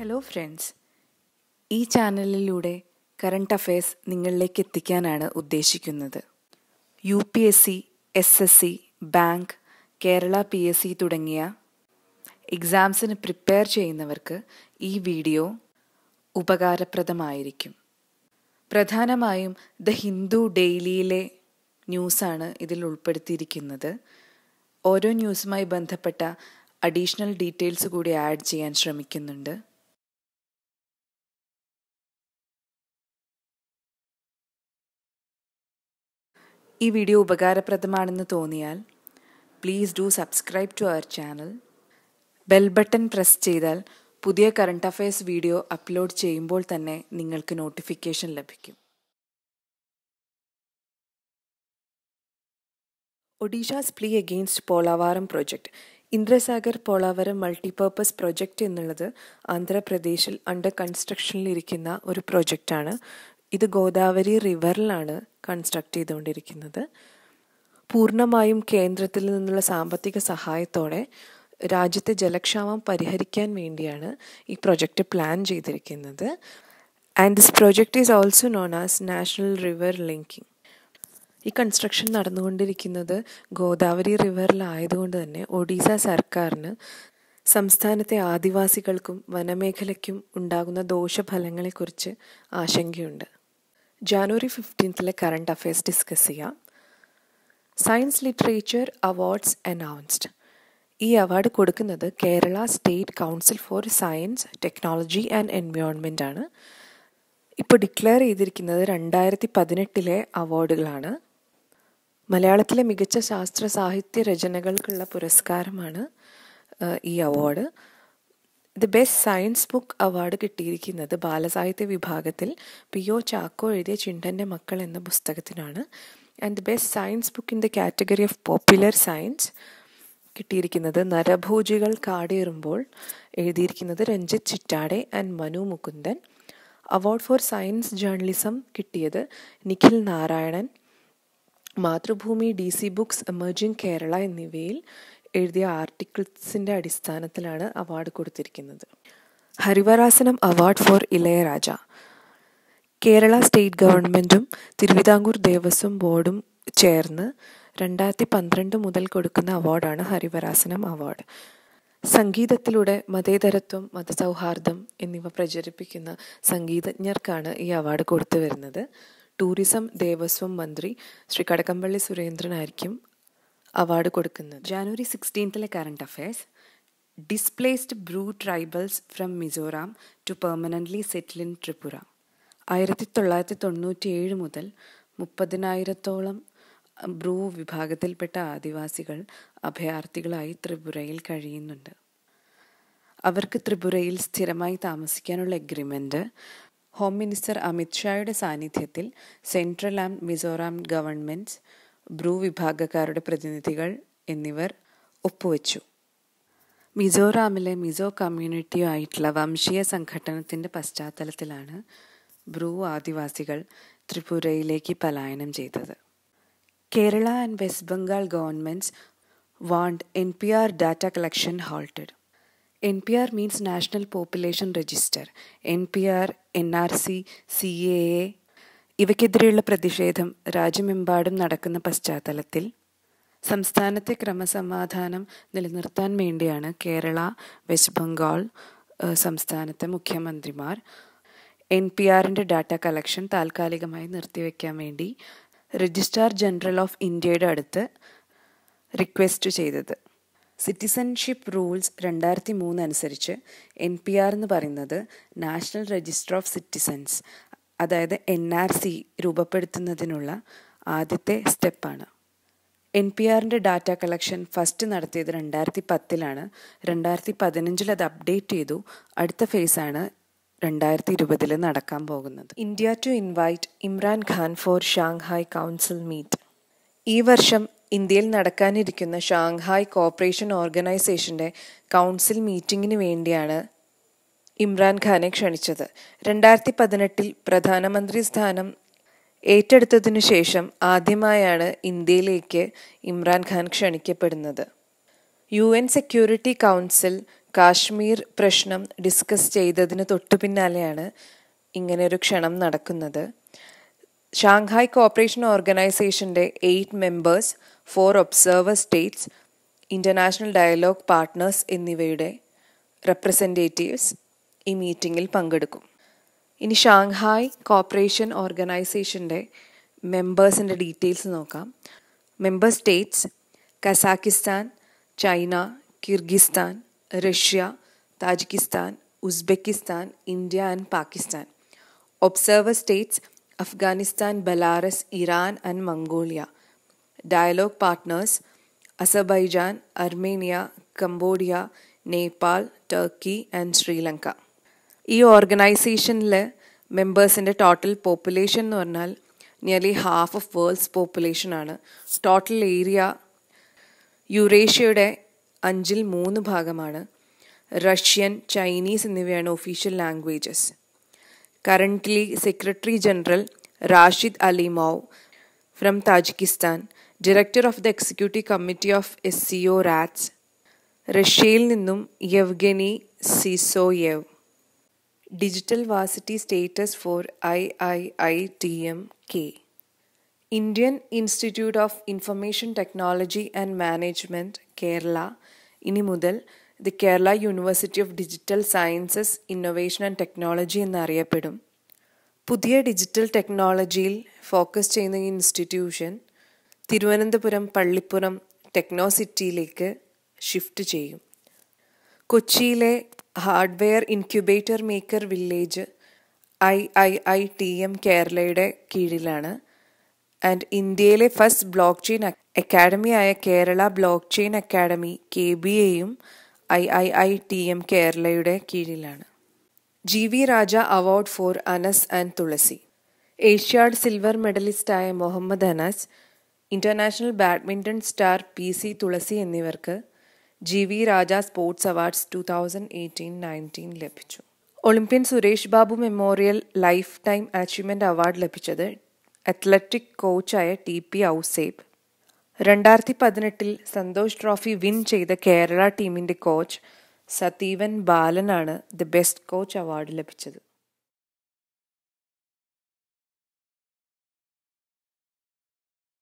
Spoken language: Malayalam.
ഹലോ ഫ്രണ്ട്സ് ഈ ചാനലിലൂടെ കറണ്ട് അഫയേഴ്സ് നിങ്ങളിലേക്ക് എത്തിക്കാനാണ് ഉദ്ദേശിക്കുന്നത് U P S C S S C bank Kerala P S C തുടങ്ങിയ എക്സാംസിന് പ്രിപ്പയർ ചെയ്യുന്നവർക്ക് ഈ വീഡിയോ ഉപകാരപ്രദമായിരിക്കും പ്രധാനമായും ദ ഹിന്ദു ഡെയിലിയിലെ ന്യൂസാണ് ഇതിൽ ഉൾപ്പെടുത്തിയിരിക്കുന്നത് ഓരോ ന്യൂസുമായി ബന്ധപ്പെട്ട അഡീഷണൽ ഡീറ്റെയിൽസ് കൂടി ആഡ് ചെയ്യാൻ ശ്രമിക്കുന്നുണ്ട് ഈ വീഡിയോ ഉപകാരപ്രദമാണെന്ന് തോന്നിയാൽ please do subscribe to our channel bell button press ചെയ്താൽ പുതിയ കറണ്ട് അഫയേഴ്സ് വീഡിയോ അപ്ലോഡ് ചെയ്യുമ്പോൾ തന്നെ നിങ്ങൾക്ക് നോട്ടിഫിക്കേഷൻ ലഭിക്കും Odisha's plea against Polavaram project Indrasagar Polavaram multipurpose project എന്നുള്ളത് ആന്ധ്രാപ്രദേശിൽ അണ്ടർ കൺസ്ട്രക്ഷനിലിരിക്കുന്ന ഒരു പ്രൊജക്റ്റാണ് ഇത് ഗോദാവരി റിവറിലാണ് കൺസ്ട്രക്ട് ചെയ്തുകൊണ്ടിരിക്കുന്നത് പൂർണ്ണമായും കേന്ദ്രത്തിൽ നിന്നുള്ള സാമ്പത്തിക സഹായത്തോടെ രാജ്യത്തെ ജലക്ഷാമം പരിഹരിക്കാൻ വേണ്ടിയാണ് ഈ പ്രൊജക്റ്റ് പ്ലാൻ ചെയ്തിരിക്കുന്നത് and this project is also known as national river linking ഈ കൺസ്ട്രക്ഷൻ നടന്നുകൊണ്ടിരിക്കുന്നത് ഗോദാവരി റിവറിലായതുകൊണ്ട് തന്നെ ഒഡീസ സർക്കാരിന് സംസ്ഥാനത്തെ ആദിവാസികൾക്കും വനമേഖലയ്ക്കും ഉണ്ടാകുന്ന ദോഷഫലങ്ങളെക്കുറിച്ച് ആശങ്കയുണ്ട് ജാനുവരി ഫിഫ്റ്റീൻത്തിലെ കറണ്ട് അഫയേഴ്സ് ഡിസ്കസ് ചെയ്യാം സയൻസ് ലിറ്ററേച്ചർ അവാർഡ്സ് അനൗൺസ്ഡ് ഈ അവാർഡ് കൊടുക്കുന്നത് Kerala state council for science technology and environment ആണ് ഇപ്പോൾ ഡിക്ലെയർ ചെയ്തിരിക്കുന്നത് രണ്ടായിരത്തി പതിനെട്ടിലെ അവാർഡുകളാണ് മലയാളത്തിലെ മികച്ച ശാസ്ത്ര സാഹിത്യ രചനകൾക്കുള്ള പുരസ്കാരമാണ് ഈ award the best science book award കിട്ടിയിരിക്കുന്നത് ബാലസാഹിത്യ വിഭാഗത്തിൽ പി ഒ ചാക്കോ എഴുതിയ ചിണ്ടൻ്റെ മക്കൾ എന്ന പുസ്തകത്തിനാണ് and the best science book in the category of popular science കിട്ടിയിരിക്കുന്നത് നരഭോജികൾ കാടേറുമ്പോൾ എഴുതിയിരിക്കുന്നത് Ranjith Chittade and Manu Mukundan award for science journalism കിട്ടിയത് Nikhil Narayanan Mathrubhumi D C books emerging Kerala എന്നിവയിൽ എഴുതിയ ആർട്ടിക്കിൾസിൻ്റെ അടിസ്ഥാനത്തിലാണ് അവാർഡ് കൊടുത്തിരിക്കുന്നത് Harivarasanam award for Ilayaraja Kerala state ഗവൺമെൻറ്റും തിരുവിതാംകൂർ ദേവസ്വം ബോർഡും ചേർന്ന് രണ്ടായിരത്തി പന്ത്രണ്ട് മുതൽ കൊടുക്കുന്ന അവാർഡാണ് ഹരിവരാസനം അവാർഡ് സംഗീതത്തിലൂടെ മതേതരത്വം മതസൗഹാർദ്ദം എന്നിവ പ്രചരിപ്പിക്കുന്ന സംഗീതജ്ഞർക്കാണ് ഈ അവാർഡ് കൊടുത്തു വരുന്നത് ടൂറിസം ദേവസ്വം മന്ത്രി ശ്രീ കടകംപള്ളി സുരേന്ദ്രനായിരിക്കും അവാർഡ് കൊടുക്കുന്നത് ജാനുവരി സിക്സ്റ്റീൻത്തിലെ current affairs displaced Bru tribals from Mizoram to permanently settle in Tripura ആയിരത്തി തൊള്ളായിരത്തി തൊണ്ണൂറ്റി ഏഴ് മുതൽ മുപ്പതിനായിരത്തോളം ബ്രൂ വിഭാഗത്തിൽപ്പെട്ട ആദിവാസികൾ അഭയാർത്ഥികളായി ത്രിപുരയിൽ കഴിയുന്നുണ്ട് അവർക്ക് ത്രിപുരയിൽ സ്ഥിരമായി താമസിക്കാനുള്ള എഗ്രിമെൻ്റ് ഹോം മിനിസ്റ്റർ അമിത്ഷായുടെ സാന്നിധ്യത്തിൽ central and Mizoram governments Bru വിഭാഗക്കാരുടെ പ്രതിനിധികൾ എന്നിവർ ഒപ്പുവെച്ചു മിസോറാമിലെ മിസോ കമ്മ്യൂണിറ്റിയുമായിട്ടുള്ള വംശീയ സംഘടനത്തിൻ്റെ പശ്ചാത്തലത്തിലാണ് ബ്രൂ ആദിവാസികൾ ത്രിപുരയിലേക്ക് പലായനം ചെയ്തത് Kerala and west Bengal governments want N P R data collection halted N P R means national population register N P R N R C C A A ഇവയ്ക്കെതിരെയുള്ള പ്രതിഷേധം രാജ്യമെമ്പാടും നടക്കുന്ന പശ്ചാത്തലത്തിൽ സംസ്ഥാനത്തെ ക്രമസമാധാനം നിലനിർത്താൻ വേണ്ടിയാണ് കേരള വെസ്റ്റ് ബംഗാൾ സംസ്ഥാനത്തെ മുഖ്യമന്ത്രിമാർ എൻ പി ആറിൻ്റെ ഡാറ്റ കളക്ഷൻ താൽക്കാലികമായി നിർത്തിവെക്കാൻ വേണ്ടി രജിസ്ട്രാർ ജനറൽ ഓഫ് ഇന്ത്യയുടെ അടുത്ത് റിക്വസ്റ്റ് ചെയ്തത് സിറ്റിസൺഷിപ്പ് റൂൾസ് രണ്ടായിരത്തി മൂന്ന് അനുസരിച്ച് എൻ പി ആർ എന്ന് പറയുന്നത് നാഷണൽ രജിസ്റ്റർ ഓഫ് സിറ്റിസൺസ് അതായത് എൻ ആർ സി രൂപപ്പെടുത്തുന്നതിനുള്ള ആദ്യത്തെ സ്റ്റെപ്പാണ് എൻ പി ആറിൻ്റെ ഡാറ്റ കളക്ഷൻ ഫസ്റ്റ് നടത്തിയത് രണ്ടായിരത്തി പത്തിലാണ് രണ്ടായിരത്തി പതിനഞ്ചിൽ അത് അപ്ഡേറ്റ് ചെയ്തു അടുത്ത ഫേസാണ് രണ്ടായിരത്തി ഇരുപതിൽ നടക്കാൻ പോകുന്നത് India to invite Imran Khan for Shanghai council meet ഈ വർഷം ഇന്ത്യയിൽ നടക്കാനിരിക്കുന്ന ഷാങ്ഹായ് കോപ്പറേഷൻ ഓർഗനൈസേഷൻ്റെ കൗൺസിൽ മീറ്റിംഗിന് വേണ്ടിയാണ് ഇമ്രാൻഖാനെ ക്ഷണിച്ചത് രണ്ടായിരത്തി പതിനെട്ടിൽ പ്രധാനമന്ത്രി സ്ഥാനം ഏറ്റെടുത്തതിനു ശേഷം ആദ്യമായാണ് ഇന്ത്യയിലേക്ക് ഇമ്രാൻഖാൻ ക്ഷണിക്കപ്പെടുന്നത് U N security council Kashmir പ്രശ്നം ഡിസ്കസ് ചെയ്തതിന് തൊട്ടു പിന്നാലെയാണ് ഇങ്ങനെ ഒരു ക്ഷണം നടക്കുന്നത് ഷാങ്ഹായ് കോപ്പറേഷൻ ഓർഗനൈസേഷൻ്റെ eight members four observer states international dialogue partners എന്നിവയുടെ റെപ്രസെൻറ്റേറ്റീവ്സ് ഈ മീറ്റിങ്ങിൽ പങ്കെടുക്കും ഇനി ഷാങ്ഹായ് കോപ്പറേഷൻ ഓർഗനൈസേഷൻ്റെ മെമ്പേഴ്സിൻ്റെ ഡീറ്റെയിൽസ് നോക്കാം member states Kazakhstan China Kyrgyzstan Russia Tajikistan Uzbekistan India and Pakistan observer states Afghanistan Belarus Iran and Mongolia dialogue partners Azerbaijan Armenia Cambodia Nepal Turkey and Sri Lanka ഈ ഓർഗനൈസേഷനിൽ മെമ്പേഴ്സിൻ്റെ ടോട്ടൽ പോപ്പുലേഷൻ എന്ന് പറഞ്ഞാൽ nearly half of world's population ആണ് ടോട്ടൽ ഏരിയ യുറേഷ്യയുടെ അഞ്ചിൽ മൂന്ന് ഭാഗമാണ് റഷ്യൻ ചൈനീസ് എന്നിവയാണ് official languages currently secretary general Rashid Alimov from Tajikistan director of the executive committee of S C O RATS റഷ്യയിൽ നിന്നും Yevgeny Sysoyev digital varsity status for I I I T M K Indian institute of information technology and management Kerala ഇനി മുതൽ the Kerala university of digital sciences innovation and technology എന്നറിയപ്പെടും പുതിയ ഡിജിറ്റൽ ടെക്നോളജിയിൽ ഫോക്കസ് ചെയ്യുന്ന ഈ ഇൻസ്റ്റിറ്റ്യൂഷൻ തിരുവനന്തപുരം പള്ളിപ്പുറം ടെക്നോ സിറ്റിയിലേക്ക് ഷിഫ്റ്റ് ചെയ്യും കൊച്ചിയിലെ hardware incubator maker village I I I T M കേരളയുടെ കീഴിലാണ് ആൻഡ് ഇന്ത്യയിലെ ഫസ്റ്റ് ബ്ലോക്ക് ചെയിൻ അക്കാഡമിയായ Kerala blockchain academy K B എയും I I I T M കേരളയുടെ കീഴിലാണ് G V Raja award for Anas and Thulasi Asiad silver മെഡലിസ്റ്റായ Muhammad Anas international badminton star P C Thulasi എന്നിവർക്ക് G V Raja sports awards two thousand eighteen nineteen ലഭിച്ചു Olympian Suresh Babu memorial lifetime achievement award ലഭിച്ചത് അത്ലറ്റിക് കോച്ചായ ടി പി ഔസേബ് രണ്ടായിരത്തി പതിനെട്ടിൽ സന്തോഷ് ട്രോഫി വിൻ ചെയ്ത കേരള ടീമിൻ്റെ കോച്ച് സതീവൻ ബാലനാണ് ദി ബെസ്റ്റ് കോച്ച് അവാർഡ് ലഭിച്ചത്